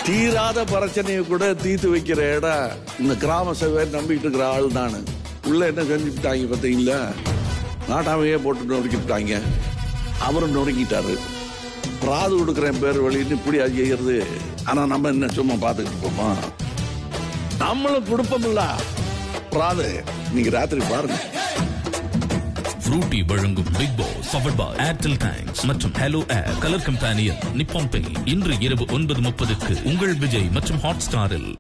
தீராத பிரச்சனையை கூட தீர்த்து வைக்கிற இடம் இந்த கிராம சபையை நம்பிட்டு இருக்கிற ஆள் நான் உள்ள என்ன செஞ்சுட்டாங்க பார்த்தீங்களா நாட்டாமையே போட்டு நொறுக்கிட்டாங்க அவரும் நொறுக்கிட்டாரு பிராது கொடுக்குறேன் பேர் வழின்னு இப்படி அது செய்யறது ஆனா நம்ம என்ன சும்மா பார்த்துக்கிட்டு இருப்போமா நம்மளும் கொடுப்போம்ல பிராது நீங்க ராத்திரி பாருங்க ஃப்ரூட்டி வழங்கும் Bigg Boss powered by Airtel thanks மற்றும் hello hair colour companion Nippon பே இன்று இரவு ஒன்பது முப்பதுக்கு உங்கள் விஜய் மற்றும் ஹாட் ஸ்டாரில்